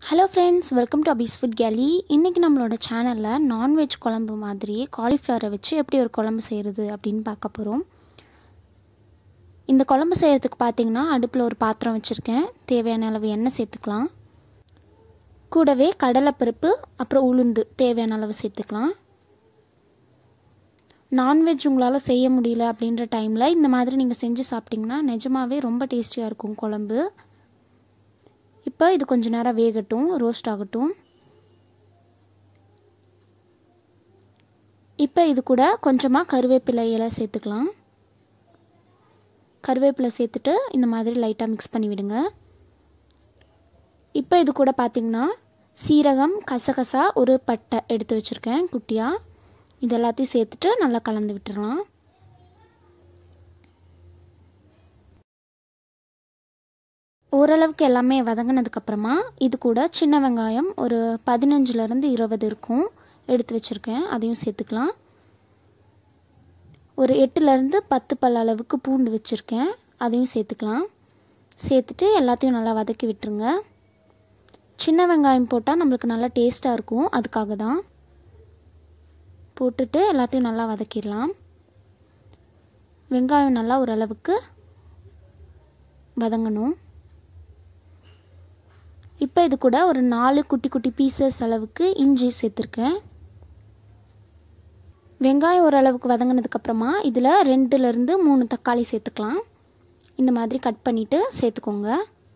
hello friends welcome to அபிஸ் food கேலி இன்றைக்கி நம்மளோட சேனலில் நான்வெஜ் குழம்பு மாதிரியே காலிஃப்ளவரை வச்சு எப்படி ஒரு குழம்பு செய்கிறது அப்படின்னு பார்க்க போகிறோம் இந்த குழம்பு செய்கிறதுக்கு பார்த்தீங்கன்னா அடுப்பில் ஒரு பாத்திரம் வச்சுருக்கேன் தேவையான அளவு எண்ணெய் சேர்த்துக்கலாம் கூடவே கடலைப்பருப்பு அப்புறம் உளுந்து தேவையான அளவு சேர்த்துக்கலாம் நான்வெஜ் உங்களால் செய்ய முடியல அப்படின்ற டைமில் இந்த மாதிரி நீங்கள் செஞ்சு சாப்பிட்டிங்கன்னா நிஜமாவே ரொம்ப டேஸ்டியாக இருக்கும் குழம்பு இப்போ இது கொஞ்ச நேரம் வேகட்டும் ரோஸ்ட் ஆகட்டும் இப்போ இது கூட கொஞ்சமாக கருவேப்பிலை இலை சேர்த்துக்கலாம் கருவேப்பிலை சேர்த்துட்டு இந்த மாதிரி லைட்டாக மிக்ஸ் பண்ணி விடுங்க இப்போ இது கூட பார்த்திங்கன்னா சீரகம் கசகசா ஒரு பட்டை எடுத்து வச்சுருக்கேன் குட்டியாக இது எல்லாத்தையும் சேர்த்துட்டு நல்லா கலந்து விட்டுடலாம் ஓரளவுக்கு எல்லாமே வதங்கினதுக்கப்புறமா இது கூட சின்ன வெங்காயம் ஒரு பதினஞ்சுலேருந்து இருபது இருக்கும் எடுத்து வச்சுருக்கேன் அதையும் சேர்த்துக்கலாம் ஒரு எட்டுலேருந்து பத்து பல் அளவுக்கு பூண்டு வச்சுருக்கேன் அதையும் சேர்த்துக்கலாம் சேர்த்துட்டு எல்லாத்தையும் நல்லா வதக்கி விட்டுருங்க சின்ன வெங்காயம் போட்டால் நம்மளுக்கு நல்லா டேஸ்ட்டாக இருக்கும் அதுக்காக தான் போட்டுட்டு எல்லாத்தையும் நல்லா வதக்கிடலாம் வெங்காயம் நல்லா ஓரளவுக்கு வதங்கணும் இப்போ இது கூட ஒரு நாலு குட்டி குட்டி பீசஸ் அளவுக்கு இஞ்சி சேர்த்துருக்கேன் வெங்காயம் ஓரளவுக்கு வதங்கினதுக்கப்புறமா இதில் ரெண்டுலேருந்து மூணு தக்காளி சேர்த்துக்கலாம் இந்த மாதிரி கட் பண்ணிவிட்டு சேர்த்துக்கோங்க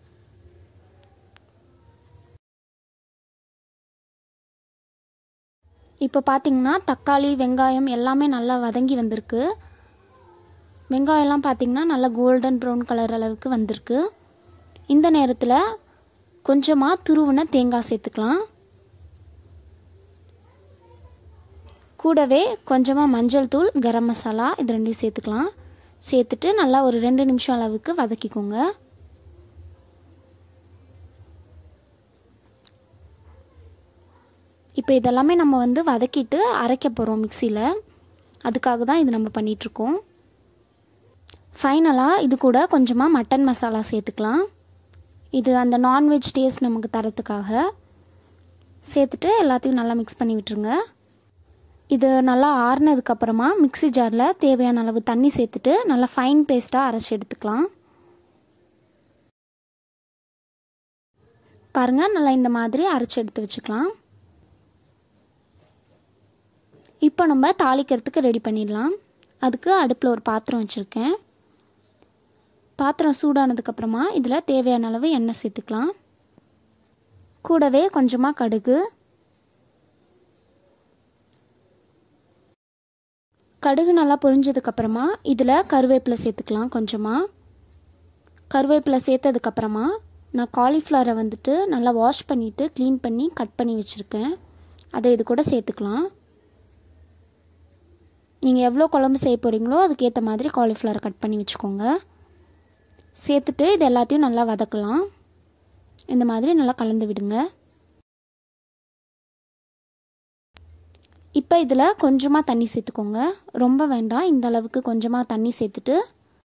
இப்போ பார்த்தீங்கன்னா தக்காளி வெங்காயம் எல்லாமே நல்லா வதங்கி வந்திருக்கு வெங்காயம்லாம் பார்த்திங்கன்னா நல்லா கோல்டன் ப்ரௌன் கலர் அளவுக்கு வந்திருக்கு இந்த நேரத்தில் கொஞ்சமாக துருவின தேங்காய் சேர்த்துக்கலாம் கூடவே கொஞ்சமாக மஞ்சள் தூள் கரம் மசாலா இது ரெண்டையும் சேர்த்துக்கலாம் சேர்த்துட்டு நல்லா ஒரு ரெண்டு நிமிஷம் அளவுக்கு வதக்கிக்கோங்க இப்போ இதெல்லாமே நம்ம வந்து வதக்கிட்டு அரைக்க போகிறோம் மிக்சியில் அதுக்காக தான் இது நம்ம பண்ணிகிட்ருக்கோம் ஃபைனலாக இது கூட கொஞ்சமாக மட்டன் மசாலா சேர்த்துக்கலாம் இது அந்த நான்வெஜ் டேஸ்ட் நமக்கு தரத்துக்காக சேர்த்துட்டு எல்லாத்தையும் நல்லா மிக்ஸ் பண்ணி விட்டுருங்க இது நல்லா ஆறுனதுக்கப்புறமா மிக்சி ஜாரில் தேவையான அளவு தண்ணி சேர்த்துட்டு நல்லா ஃபைன் பேஸ்ட்டாக அரைச்சி எடுத்துக்கலாம் பாருங்கள் நல்லா இந்த மாதிரி அரைச்சி எடுத்து வச்சுக்கலாம் இப்போ நம்ம தாளிக்கிறதுக்கு ரெடி பண்ணிடலாம் அதுக்கு அடுப்பில் ஒரு பாத்திரம் வச்சுருக்கேன் பாத்திரம் சூடானதுக்கப்புறமா இதில் தேவையான அளவு எண்ணெய் சேர்த்துக்கலாம் கூடவே கொஞ்சமாக கடுகு கடுகு நல்லா பொரிஞ்சதுக்கப்புறமா இதில் கருவேப்பிலை சேர்த்துக்கலாம் கொஞ்சமாக கருவேப்பிலை சேர்த்ததுக்கப்புறமா நான் காலிஃப்ளவரை வந்துட்டு நல்லா வாஷ் பண்ணிவிட்டு க்ளீன் பண்ணி கட் பண்ணி வச்சுருக்கேன் அதை இது கூட சேர்த்துக்கலாம் நீங்கள் எவ்வளோ குழம்பு செய்ய போகிறீங்களோ அதுக்கேற்ற மாதிரி காலிஃப்ளவரை கட் பண்ணி வச்சுக்கோங்க சேர்த்துட்டு இது எல்லாத்தையும் நல்லா வதக்கலாம் இந்த மாதிரி நல்லா கலந்து விடுங்க இப்போ இதில் கொஞ்சமாக தண்ணி சேர்த்துக்கோங்க ரொம்ப வேண்டாம் இந்த அளவுக்கு கொஞ்சமாக தண்ணி சேர்த்துட்டு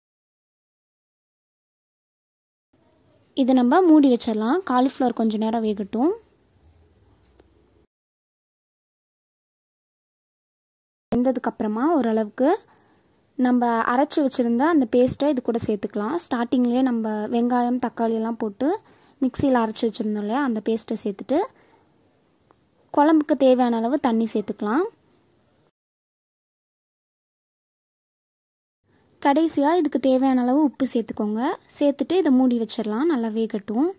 இதை நம்ம மூடி வச்சிடலாம் காலிஃப்ளவர் கொஞ்சம் நேரம் வேகட்டும் வெந்ததுக்கப்புறமா ஓரளவுக்கு நம்ம அரைச்சி வச்சுருந்த அந்த பேஸ்ட்டை இது கூட சேர்த்துக்கலாம் ஸ்டார்டிங்லேயே நம்ம வெங்காயம் தக்காளியெல்லாம் போட்டு மிக்சியில் அரைச்சி வச்சுருந்தோம் இல்லையா அந்த பேஸ்ட்டை சேர்த்துட்டு குழம்புக்கு தேவையான அளவு தண்ணி சேர்த்துக்கலாம் கடைசியாக இதுக்கு தேவையான அளவு உப்பு சேர்த்துக்கோங்க சேர்த்துட்டு இதை மூடி வச்சிடலாம் நல்லா வேகட்டும்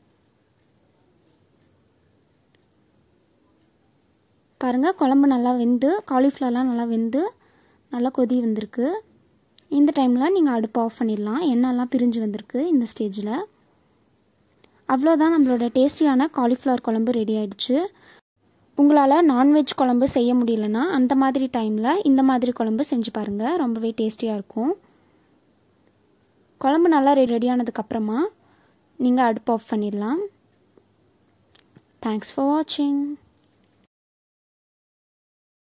பாருங்கள் குழம்பு நல்லா வெந்து காலிஃப்ளவர்லாம் நல்லா வெந்து நல்லா கொதி வந்திருக்கு இந்த டைமில் நீங்கள் அடுப்பு ஆஃப் பண்ணிடலாம் எண்ணெய்லாம் பிரிஞ்சு வந்திருக்கு இந்த ஸ்டேஜில் அவ்வளோதான் நம்மளோட டேஸ்டியான காலிஃப்ளவர் குழம்பு ரெடி ஆயிடுச்சு உங்களால் நான்வெஜ் குழம்பு செய்ய முடியலன்னா அந்த மாதிரி டைமில் இந்த மாதிரி குழம்பு செஞ்சு பாருங்கள் ரொம்பவே டேஸ்டியாக இருக்கும் குழம்பு நல்லா ரெடி ரெடியானதுக்கப்புறமா நீங்கள் அடுப்பு ஆஃப் பண்ணிடலாம் தேங்க்ஸ் ஃபார் வாட்சிங்